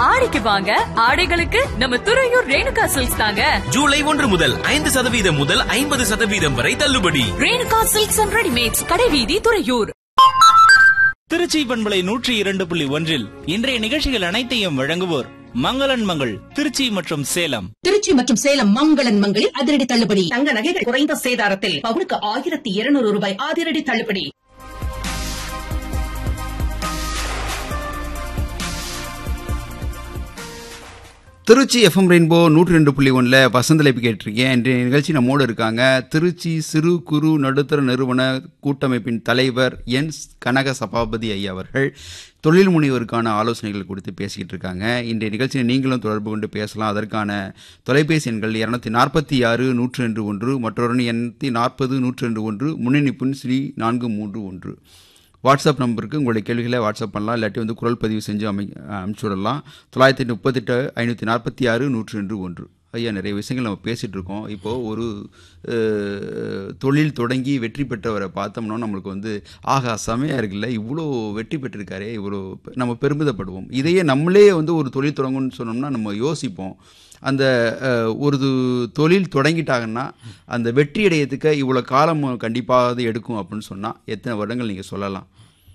ஆடிக்கு வாங்க ஆடைகளுக்கு நம்ம துறையூர் ரேணுகா சில்க்ஸ் தாங்க ஜூலை ஒன்று முதல் ஐந்து சதவீதம் முதல் ஐம்பது சதவீதம் வரை தள்ளுபடி ரேணுகா சில்க்ஸ் அண்ட் ரெடிமேட்ஸ் கடைவீதி துறையூர் திருச்சி பண்பலை நூற்றி இரண்டு புள்ளி ஒன்றில் இன்றைய நிகழ்ச்சிகள் அனைத்தையும் வழங்குவோர் மங்களன் மங்கள் திருச்சி மற்றும் சேலம் திருச்சி மற்றும் சேலம் மங்களன் மங்களில் அதிரடி தள்ளுபடி தங்க நகைகள் குறைந்த சேதாரத்தில் பவுனுக்கு ஆயிரத்தி இருநூறு ரூபாய் அதிரடி தள்ளுபடி திருச்சி எஃப்எம் ரெயின்போ நூற்றி ரெண்டு புள்ளி ஒன்றில் வசந்தலைப்பு கேட்டிருக்கேன் இன்றைய நிகழ்ச்சி நம்மோடு இருக்காங்க திருச்சி சிறு குறு நடுத்தர நிறுவன கூட்டமைப்பின் தலைவர் என் கனக சபாபதி ஐயா அவர்கள் தொழில் முனைவோருக்கான ஆலோசனைகள் கொடுத்து பேசிக்கிட்டு இருக்காங்க இன்றைய நிகழ்ச்சியை நீங்களும் தொடர்பு கொண்டு பேசலாம் அதற்கான தொலைபேசி எண்கள் இரநூத்தி நாற்பத்தி ஆறு நூற்றி ரெண்டு ஒன்று மற்றொரு எண்ணூற்றி நாற்பது நூற்றி ரெண்டு ஒன்று முன்னணிப்புன் ஸ்ரீ நான்கு மூன்று ஒன்று வாட்ஸ்அப் நம்பருக்கு உங்களுடைய கேள்விகளை வாட்ஸ்அப் பண்ணலாம் இல்லாட்டி வந்து குரல் பதிவு செஞ்சு அமை அனுப்பிச்சி விடலாம் தொள்ளாயிரத்தி முப்பத்தெட்டு ஐநூற்றி நாற்பத்தி ஆறு நூற்றி ரெண்டு ஒன்று ஐயா நிறைய விஷயங்கள் நம்ம பேசிகிட்டு இருக்கோம் இப்போது ஒரு அஹ், தொழில் தொடங்கி வெற்றி பெற்றவரை பார்த்தோம்னா நம்மளுக்கு வந்து ஆகா செமையாக இருக்குல்ல இவ்வளோ வெற்றி பெற்றிருக்காரே இவ்வளோ பெ- நம்ம பெருமிதப்படுவோம் இதையே நம்மளே வந்து ஒரு தொழில் தொடங்கணும்னு சொன்னோம்னா நம்ம யோசிப்போம் அந்த அஹ், ஒரு து- தொழில் தொடங்கிட்டாங்கன்னா அந்த வெற்றி அடையத்துக்கு இவ்வளோ காலம் கண்டிப்பாக எடுக்கும் அப்படின்னு சொன்னால் எத்தனை வருடங்கள் நீங்கள் சொல்லலாம்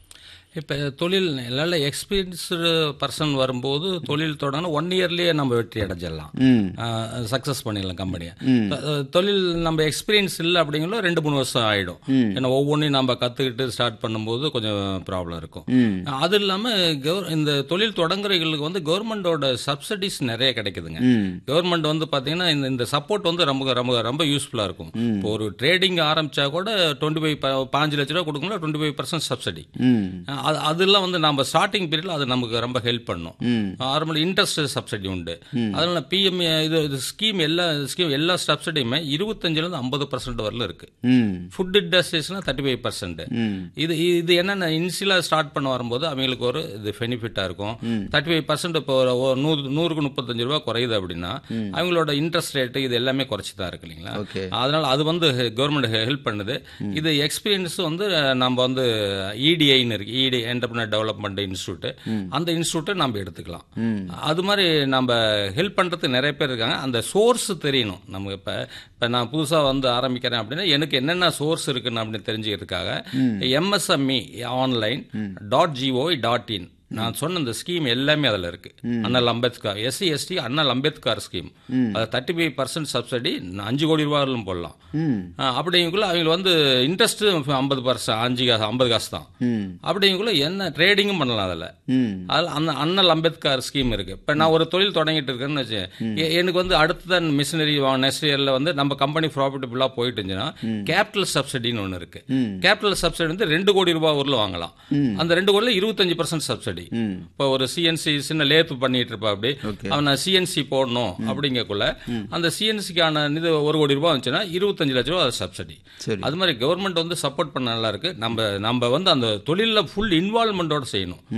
இப்போ தொழில் நல்ல எக்ஸ்பீரியன்ஸ்டு பர்சன் வரும்போது தொழில் தொடங்க ஒன் இயர்லேயே நம்ம வெற்றி அடைஞ்சிடலாம் ம் சக்ஸஸ் பண்ணிடலாம் கம்பெனியை தொழில் நம்ம எக்ஸ்பீரியன்ஸ் இல்லை அப்படிங்கிறத ரெண்டு மூணு வருஷம் ஆகிடும் ஏன்னா ஒவ்வொன்றையும் நம்ம கற்றுக்கிட்டு ஸ்டார்ட் பண்ணும்போது கொஞ்சம் ப்ராப்ளம் இருக்கும் அது இல்லாமல் இந்த தொழில் தொடங்குறவங்களுக்கு வந்து கவர்மெண்டோட சப்சிடிஸ் நிறைய கிடைக்குதுங்க கவர்மெண்ட் வந்து பார்த்தீங்கன்னா இந்த இந்த சப்போர்ட் வந்து ரொம்ப ரொம்ப ரொம்ப யூஸ்ஃபுல்லாக இருக்கும் இப்போ ஒரு ட்ரேடிங் ஆரம்பிச்சா கூட டுவெண்ட்டி ஃபைவ் பாஞ்சு லட்ச ரூபா கொடுக்கணும் டுவெண்ட்டி ஃபைவ் பர்சன்ட் சப்சிடி ம் அது அதெல்லாம் வந்து நம்ம ஸ்டார்டிங் பீரியட்ல அது நமக்கு ரொம்ப ஹெல்ப் பண்ணும் நார்மல் இன்ட்ரெஸ்ட் சப்சிடி உண்டு அதனால பிஎம் இது இது ஸ்கீம் எல்லா ஸ்கீம் எல்லா சப்சிடியுமே இருபத்தஞ்சிலேருந்து ஐம்பது பர்சன்ட் வரலும் இருக்கு ம் ஃபுட் இண்டஸ்ட்ரீஸ்லாம் தேர்ட்டி ஃபைவ் பர்சன்ட் ம் இது இது என்னென்ன இனிஷியலாக ஸ்டார்ட் பண்ண வரும்போது அவங்களுக்கு ஒரு இது பெனிஃபிட்டாக இருக்கும் தேர்ட்டி ஃபைவ் பர்சன்ட் இப்போ ஒரு ஒரு நூறு நூறுக்கு முப்பத்தஞ்சு ரூபா குறையுது அப்படின்னா அவங்களோட இன்ட்ரெஸ்ட் ரேட்டு இது எல்லாமே குறைச்சி தான் இருக்கு இல்லைங்களா ஓகே அதனால அது வந்து கவர்மெண்ட் ஹெல்ப் பண்ணுது இது எக்ஸ்பீரியன்ஸ் வந்து நம்ம வந்து இடிஐன்னு இருக்கு இடி என்டர்பிரினர் டெவலப்மெண்ட் இன்ஸ்டியூட் அந்த இன்ஸ்டியூட்டை நம்ம எடுத்துக்கலாம் அது மாதிரி நம்ம ஹெல்ப் பண்றதுக்கு நிறைய பேர் இருக்காங்க அந்த சோர்ஸ் தெரியணும் நம்ம இப்ப இப்ப நான் புதுசா வந்து ஆரம்பிக்கிறேன் அப்படின்னா எனக்கு என்னென்ன சோர்ஸ் இருக்குன்னு அப்படின்னு தெரிஞ்சுக்கிறதுக்காக MSME online dot GOI dot in நான் சொன்ன இந்த ஸ்கீம் எல்லாமே அதில் இருக்கு அண்ணல் அம்பேத்கர் எஸ்சி எஸ்டி அண்ணல் அம்பேத்கர் ஸ்கீம் அது தேர்ட்டி ஃபைவ் பர்சன்ட் சப்சிடி அஞ்சு கோடி ரூபாயிலும் போடலாம் ஆ, அப்படிங்கக்குள்ள அவங்க வந்து இன்ட்ரெஸ்ட் ஐம்பது பர்சன்ட் அஞ்சு காசு ஐம்பது காசு தான் அப்படிங்கக்குள்ள என்ன ட்ரேடிங்கும் பண்ணலாம் அதில் ம் அதில் அந்த அண்ணல் அம்பேத்கர் ஸ்கீம் இருக்கு இப்போ நான் ஒரு தொழில் தொடங்கிட்டு இருக்கேன்னு வச்சு எ- எனக்கு வந்து அடுத்த மிஷினரி நெக்ஸ்ட் இயர்ல வந்து நம்ம கம்பெனி ப்ராஃபிட்டபுளாக போயிட்டு இருந்துச்சுன்னா கேபிட்டல் சப்சிடின்னு ஒன்று இருக்கு கேபிட்டல் சப்சிடி வந்து ரெண்டு கோடி ரூபாய் ஊரில் வாங்கலாம் அந்த ரெண்டு கோடியில் இருபத்தஞ்சு பர்சன்ட் சப்சிடி இப்போ ஒரு சிஎன்சி சின்ன லேத்து பண்ணிட்டு இருப்பா அப்படி Okay. அவனை சிஎன்சி போடணும் அப்படிங்கக்குள்ள அந்த சிஎன்சிக்கான இது ஒரு கோடி ரூபாய் வந்துச்சுன்னா இருபத்தஞ்சு லட்ச ரூபா சப்சிடி சரி அது மாதிரி கவர்மெண்ட் வந்து சப்போர்ட் பண்ண நல்லா இருக்கு நம்ம நம்ம வந்து அந்த தொழிலில் ஃபுல் இன்வால்மெண்ட்டோட செய்யணும்